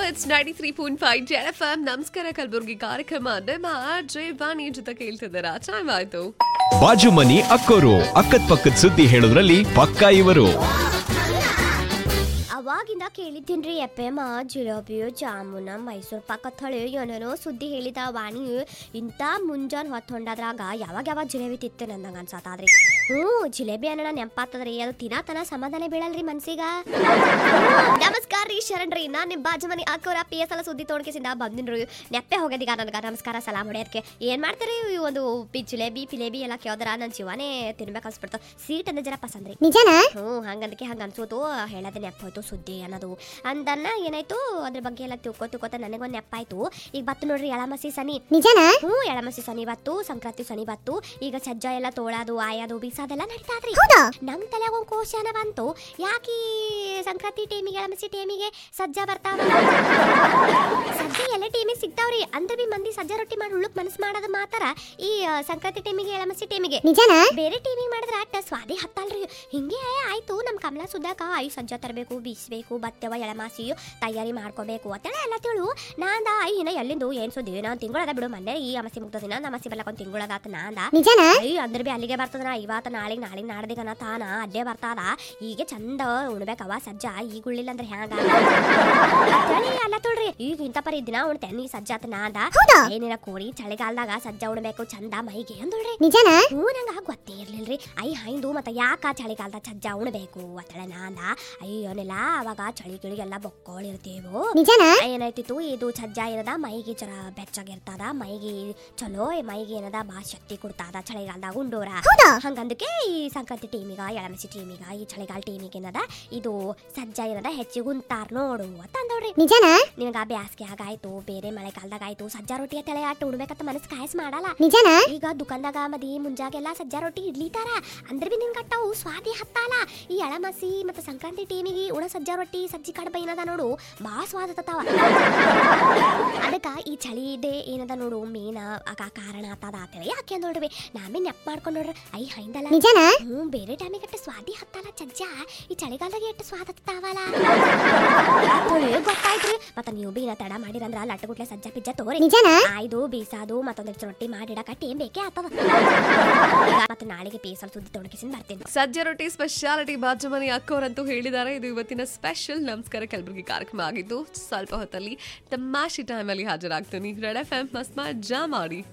it's ninety three point five Z F M ನಮಸ್ಕಾರ ಕಲಬುರ್ಗಿ ಕಾರ್ಯಕ್ರಮ ನಿಮ್ಮ ಜೈ ವಾಣಿ ಜೊತೆ ಕೇಳ್ತಿದ್ದಾರಾ ಟೈಮ್ ಆಯ್ತು ಬಾಜು ಮನಿ ಅಕ್ಕೋರು ಅಕ್ಕದ್ ಪಕ್ಕದ ಸುದ್ದಿ ಹೇಳೋದ್ರಲ್ಲಿ ಪಕ್ಕಾ ಇವರು ಅವಾಗಿಂದ ಕೇಳಿದ್ದೀನ್ರಿ ಎಫ್ ಎಮ್ ಜಿಲೇಬಿಯು ಜಾಮೂನ ಮೈಸೂರು ಪಾಕ ಥಳಿ ಏನೇನೋ ಸುದ್ದಿ ಹೇಳಿದ ವಾಣಿ ಇಂಥ ಮುಂಜಾನೆ ಹೊತ್ತು ಹೊಂಡಾದ್ರಾಗ ಯಾವಾಗ ಯಾವಾಗ ಜಿಲೇಬಿ ತಿತ್ತು ನಂದಂಗ ಅನ್ಸತ್ತಾದ್ರಿ ಹ್ಞೂ ಜಿಲೇಬಿ ಅನ್ನೋಣ ನೆನಪಾತದ್ರಿ ಅದು ತಿನ್ನಾತನ ಸಮಾಧಾನ ಬೀಳಲ್ರಿ ಮನ್ಸಿಗ ನಮಸ್ಕಾರ ರೀ ಶರಣ್ ರೀ ನಾನು ನಿಮ್ಮ ಬಾಜು ಮನೆ ಹಾಕೋರ ಪಿ ಎಸ್ ಎಲ್ಲ ಸುದ್ದಿ ತೋಡ್ಕೆಸಿಂದ ಬಂದಿನ್ರಿ ನೆಪ್ಪೆ ಹೋಗೋದೀಗ ನನಗೆ ನಮಸ್ಕಾರ ಸಲಾಮ್ ಹೊಡೆಯೋದಕ್ಕೆ ಏನು ಮಾಡ್ತೀರಿ ಈ ಒಂದು ಪಿ ಜಿಲೇಬಿ ಪಿಲೇಬಿ ಎಲ್ಲ ಕೇಳಿದ್ರ ನನ್ನ ಜೀವನೇ ತಿನ್ಬೇಕು ಅನ್ಸ್ಬಿಡ್ತಾವ ಸೀಟ್ ಅಂದ್ರೆ ಜರ ಪಸಂದ್ರಿ ನಿಜಾನ ಹ್ಞೂ ಹಂಗಂದಕ್ಕೆ ಹಂಗೆ ಅನ್ಸೋದು ಹೇಳೋದೇ ನೆಪ ಹೋಯ್ತು ಸುದ್ದಿ ಅನ್ನೋದು ಅಂದನ್ನ ಏನಾಯ್ತು ಅದ್ರ ಬಗ್ಗೆ ಎಲ್ಲ ತಿಳ್ಕೊ ತಿಳ್ಕೊತ ನನಗೊಂದು ನೆಪ್ಪಾಯ್ತು ಈಗ ಬತ್ತು ನೋಡ್ರಿ ಎಳಮಸಿ ಸನಿ ನಿಜಾನ ಹ್ಞೂ ಎಳಮಸಿ ಸನಿ ಬತ್ತು ಸಂಕ್ರಾಂತಿ ಸನಿ ಬತ್ತು ಈಗ ಸಜ್ಜ ಎಲ್ಲ ತೋಳೋದು ಆಯೋದು ಬೀಸೋದೆಲ್ಲ ನಡೀತಾದ್ರಿ ಹೌದಾ ನಮ್ ತಲೆಗೆ ಒಂದು ಕೋಶನ ಬಂತು ಯಾಕೆ ಈ ಸಂಕ್ರಾಂತಿ ಟೈಮಿಗೆ ಎಳಮಸಿ ಟೈಮಿಗೆ ಸಜ್ಜ ಬರ್ತಾವ ಸಜ್ಜ ಎಲ್ಲ ಟೈಮಿಗೆ ಸಿಗ್ತಾವ್ರಿ ಅಂದ್ರೆ ಬಿ ಮಂದಿ ಸಜ್ಜ ರೊಟ್ಟಿ ಮಾಡಿ ಉಳ್ಳುಕ್ ಮನಸ್ಸು ಮಾಡೋದು ಮಾತ್ರ ಈ ಆ, ಸಂಕ್ರಾಂತಿ ಟೈಮಿಗೆ ಎಳಮಸಿ ಟೈಮಿಗೆ ನಿಜಾನ ಬೇರೆ ಟೈಮಿಂಗ್ ಮಾಡಿದ್ರೆ ಅಟ್ಟ ಸ್ವಾದಿ ಹತ್ತಲ್ರಿ ಹಿಂಗೆ ಆಯ್ತು ನಮ್ಮ ಕಮಲ ಸುದ್ದಾಕ ಐ ಸಜ್ಜ ತರಬೇಕು ಬೀಸ್ಬೇಕು ಬತ್ತೆವ ಎಳಮಾಸಿ ತಯಾರಿ ಮಾಡ್ಕೋಬೇಕು ಅಂತೇಳಿ ಎಲ್ಲ ತಿಳು ನಾಂದ ಐ ಇನ್ನ ಎಲ್ಲಿಂದು ಏನ್ ಸುದ್ದಿ ನಾನು ತಿಂಗಳದ ಬಿಡು ಮೊನ್ನೆ ಈ ಅಮಸಿ ಮುಗ್ದದಿನ ನಮ್ಮ ಅಮಸಿ ಬಲ್ಲಕ ಒಂದು ತಿಂಗಳದಾತ ನಾಂದ ನಿಜಾನ ಐ ಅಂದ್ರೆ ಬಿ ಅಲ್ಲಿಗೆ ಬರ್ತದನ ಇವತ್ತು ನಾಳೆಗೆ ನಾಳೆಗೆ ನಾಡ್ದಿಗನ ತಾನ ಅಲ್ಲೇ ಬರ್ತಾದ ಈಗ ಚಂದ ಉಣ್ಬೇಕವ ಸಜ್ಜ ಈಗ ಉಳ್ಳಿಲ್ಲ ಅಂದ್ರೆ ಹ್ಯಾಂಗ ಅಂತೇಳಿ ಎಲ್ಲ ತೊಳ್ರಿ ಈಗ ಇಂಥ ಪರಿ ದಿನ ಉಣ್ತೇನೆ ಈ ಸಜ್ಜ ಆತ ನಾಂದ ಹೌದಾ ಏನಿರ ಕೋರಿ ಚಳಿಗಾಲದಾಗ ಸಜ್ಜ ಉಣ್ಬೇಕು ಚಂದ ಮೈಗೆ ಅಂದೋಳ್ರಿ ನಿಜಾನ ಹ್ಞೂ ನಂಗೆ ಗೊತ್ತೇ ಇರ್ಲಿಲ್ರಿ ಐ ಹೈಂದು ಮತ್ತೆ ಯಾಕ ಚಳಿಗಾಲದ ಸಜ್ಜ ಉಣ್ಬೇಕು ಅಂತೇಳಿ ನಾಂದ ಅಯ್ಯೋನೆಲ್ಲ ಅವಾಗ ಚಳಿ ಗಿಳಿಗೆಲ್ಲ ಬೊಕ್ಕೋಳಿರ್ತೇವು ನಿಜಾನ ಏನಾಯ್ತಿತ್ತು ಇದು ಸಜ್ಜ ಏನದ ಮೈಗೆ ಜರ ಬೆಚ್ಚಗಿರ್ತದ ಮೈಗೆ ಚಲೋ ಮೈಗೆ ಏನದ ಬಾ ಶಕ್ತಿ ಕೊಡ್ತಾದ ಚಳಿಗಾಲದಾಗ ಉಂಡೋರ ಹೌದಾ ಹಂಗಂದಕ್ಕೆ ಈ ಸಂಕ್ರಾಂತಿ ಟೀಮಿಗ ಎಳಮಸಿ ಟೀಮಿಗ ಈ ಚಳಿಗಾಲ ಟೀಮಿಗೆ ಏನದ ಇದು ಸಜ್ಜ ಏನದ ಹೆಚ್ಚಿಗೆ ಉಂತಾರ ನೋಡು ಅಂತ ಅಂದವ್ರಿ ನಿಜಾನ ನಿನಗ ಬ್ಯಾಸ್ಗೆ ಆಗಾಯ್ತು ಬೇರೆ ಮಳೆಗಾಲದಾಗ ಆಯ್ತು ಸಜ್ಜ ರೊಟ್ಟಿಯ ತಲೆ ಆಟ ಉಣ್ಬೇಕಂತ ಮನಸ್ಸು ಕಾಯಸ್ ಮಾಡಲ್ಲ ನಿಜಾನ ಈಗ ದುಕಾನ್ದಾಗ ಮದಿ ಮುಂಜಾಗೆಲ್ಲ ಸಜ್ಜ ರೊಟ್ಟಿ ಇಡ್ಲಿತಾರ ಅಂದ್ರೆ ಬಿ ನಿನ್ಗೆ ಅಟ್ಟವು ಸ್ವಾದಿ ಹತ್ತಾಲ ಈ ಎಳಮಸಿ ಮತ್ತೆ ಸಂಕ್ರಾಂತಿ ಟೀಮಿಗೆ ಉಣ ಸಜ್ಜ ರೊಟ್ಟಿ ಸಜ್ಜಿ ಕಡಬ ಏನದ ನೋಡು ಬಾ ಸ್ವಾದ ತತ್ತಾವ ಅದಕ್ಕ ಈ ಚಳಿ ಇದೆ ಏನದ ನೋಡು ಮೇನ ಆಗ ಕಾರಣ ಆತದ ಆತೇಳಿ ಯಾಕೆ ನೋಡ್ರಿ ನಾಮೇ ನೆಪ್ ಮಾಡ್ಕೊಂಡು ನೋಡ್ರಿ ಐ ಹೈಂದಲ್ಲ ನಿಜಾನ ಹ್ಞೂ ಬೇರೆ ಟೈಮಿಗೆ ಅಟ್ಟು ಸ್ವಾದಿ ಹತ್ತಲ್ಲ ಚಜ್ಜ ಈ ಚಳಿಗಾಲದಾಗ ಎಷ್ಟು ಸ್ವಾದ ಹತ್ತಾವಲ್ಲ ಗೊತ್ತಾಯ್ತ್ರಿ ಮತ್ತೆ ನೀವು ಬಿ ತಡ ಮಾಡಿರಂದ್ರ ಲಟ್ಟಗುಟ್ಲೆ ಸಜ್ಜ ಪಿಜ್ಜ ತೋರಿ ನಿಜಾನ ಆಯ್ದು ಬೀಸಾದು ಮತ್ತೊಂದಿಷ್ಟು ರೊಟ್ಟಿ ಮಾಡಿಡಕ ಟೇಮ್ ಬೇಕೇ ಆತವ ಮತ್ತೆ ನಾಳೆಗೆ ಪೀಸಲ್ ಸುದ್ದಿ ತೊಡಗಿಸಿಂದ ಬರ್ತೀನಿ ಸಜ್ಜೆ ರೊಟ್ಟಿ ಸ್ಪೆಷಾಲಿಟಿ ಬಾಜು ಮನಿ ಅಕ್ಕೋರಂತೂ ಹೇಳಿದ್ದಾರೆ ಇದು ಇವತ್ತಿನ ಸ್ಪೆಷಲ್ ನಮಸ್ಕಾರ ಕಲಬುರ್ಗಿ ಕಾರ್ಯಕ್ರಮ ಆಗಿದ್ದು ಸ್ವಲ್ಪ ಹೊತ್ತಲ್ಲಿ ತಮಾಷೆ ಟೈಮಲ್ಲಿ ಹಾಜರಾಗ್ತೀನಿ ರೆಡ್ ಎಫ್ ಎಂ ಮಸ್ತ್ ಜಾ ಮಾಡಿ